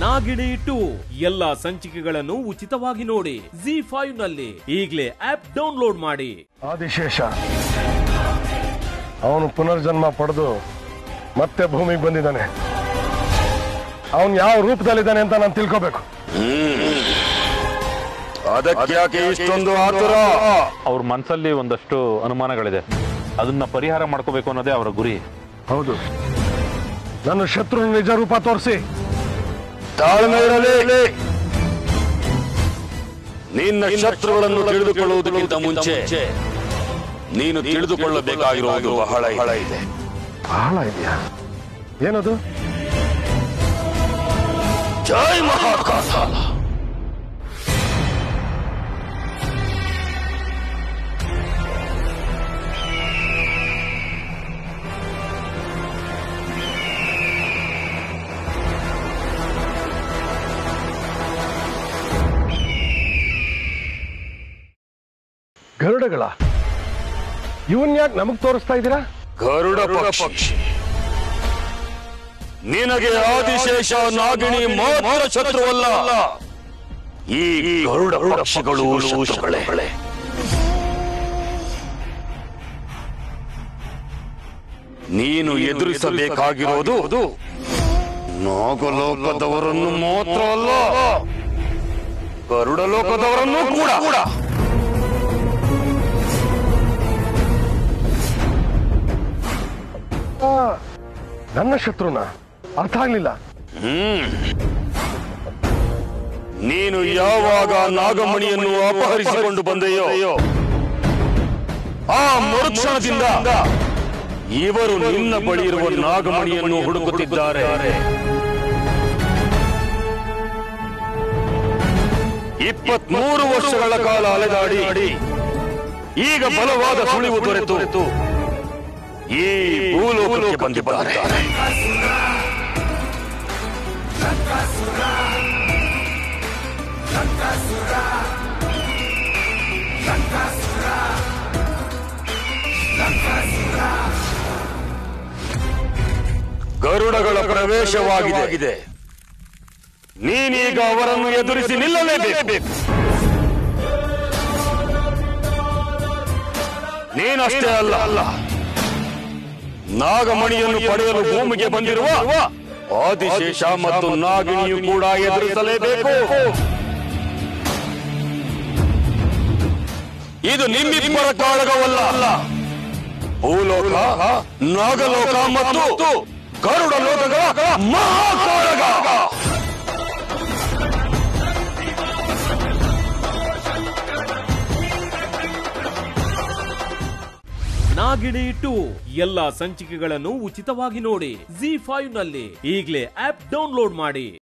Nagini to ಎಲ್ಲಾ ಸಂಚಿಕೆಗಳನ್ನು ಉಚಿತವಾಗಿ ನೋಡಿ ಜಿ ಫೈವ್ ನಲ್ಲಿ ಈಗಲೇ ಆಪ್ ಡೌನ್ಲೋಡ್ ಮಾಡಿ ಆದಿಶೇಷ ಅವನು ಪುನರ್ಜನ್ಮ ಪಡೆದು ಮತ್ತೆ ಭೂಮಿಗೆ ಬಂದಿದ್ದಾನೆ ಅವನು ಯಾವ ರೂಪದಲ್ಲಿದ್ದಾನೆ ಅಂತ ನಾನು ತಿಳ್ಕೋಬೇಕು ಅದಕ್ಯಾಕೆ ಇಷ್ಟೊಂದು ಆತುರ ಅವ್ರ ಮನಸ್ಸಲ್ಲಿ ಒಂದಷ್ಟು ಅನುಮಾನಗಳಿದೆ ಅದನ್ನ ಪರಿಹಾರ ಮಾಡ್ಕೋಬೇಕು ಅನ್ನೋದೇ ಅವರ ಗುರಿ ಹೌದು ನನ್ನ ಶತ್ರು ನಿಜ ರೂಪ ತೋರಿಸಿ ತಾಳ್ಮೆ ಇರಲಿ ನಿನ್ನ ಶತ್ರುಗಳನ್ನು ತಿಳಿದುಕೊಳ್ಳುವುದಕ್ಕಿಂತ ಮುಂಚೆ ನೀನು ತಿಳಿದುಕೊಳ್ಳಬೇಕಾಗಿರುವುದು ಬಹಳ ಬಹಳ ಇದೆ ಬಹಳ ಇದೆಯಾ ಏನದು ಜೈ ಮಹಾಕಾಲ ಗರುಡಗಳ ಇವನ್ ಯಾಕೆ ನಮಗ್ ತೋರಿಸ್ತಾ ಇದ್ದೀರಾ ಗರುಡ ಪಕ್ಷಿ ನಿನಗೆ ಆದಿಶೇಷ ನಾಗಿಣಿ ಮಾತ್ರ ಶತ್ರುವಲ್ಲ ಈ ಗರುಡ ಪಕ್ಷಿಗಳು ಶತ್ರುಗಳೇ ನೀನು ಎದುರಿಸಬೇಕಾಗಿರೋದು ನಾಗಲೋಕದವರನ್ನು ಮಾತ್ರ ಅಲ್ಲ ಗರುಡ ಲೋಕದವರನ್ನು ಕೂಡ ಕೂಡ ಆ, ನನ್ನ ಶತ್ರುನ ಅರ್ಥ ಆಗ್ಲಿಲ್ಲ ನೀನು ಯಾವಾಗ ನಾಗಮಣಿಯನ್ನು ಅಪಹರಿಸಿಕೊಂಡು ಬಂದೆಯೋ ಆ ಮರುಕ್ಷಣದಿಂದ ಇವರು ನಿನ್ನ ಬಳಿ ಇರುವ ನಾಗಮಣಿಯನ್ನು ಹುಡುಕುತ್ತಿದ್ದಾರೆ ಇಪ್ಪತ್ಮೂರು ವರ್ಷಗಳ ಕಾಲ ಅಲೆದಾಡಿ ಈಗ ಬಲವಾದ ಸುಳಿವು ದೊರೆತು ಈ ಭೂಲೋಕಕ್ಕೆ ಬಂದಿದ್ದಾರೆ ಗರುಡಗಳ ಪ್ರವೇಶವಾಗಿದೆ ನೀನೀಗ ಅವರನ್ನು ಎದುರಿಸಿ ನಿಲ್ಲಲೇಬೇಕು ನೀನಷ್ಟೇ ಅಲ್ಲ ಅಲ್ಲ ನಾಗಮಣಿಯನ್ನು ಪಡೆಯಲು ಭೂಮಿಗೆ ಬಂದಿರುವ ಆದಿಶೇಷ ಮತ್ತು ನಾಗಿಣಿಯು ಕೂಡ ಎದುರಿಸಲೇಬೇಕು ಇದು ನಿಮ್ಮಿಬ್ಬರ ಕಾಳಗವಲ್ಲ ಅಲ್ಲ ಭೂಲೋಕ ನಾಗಲೋಕ ಮತ್ತು ಗರುಡ ಲೋಕಗಳ ಮಹಾಕಾಳಗ ನಾಗಿಣಿ ಟು ಎಲ್ಲಾ ಸಂಚಿಕೆಗಳನ್ನು ಉಚಿತವಾಗಿ ನೋಡಿ ಜಿ ಫೈವ್ ನಲ್ಲಿ ಈಗಲೇ ಆಪ್ ಡೌನ್ಲೋಡ್ ಮಾಡಿ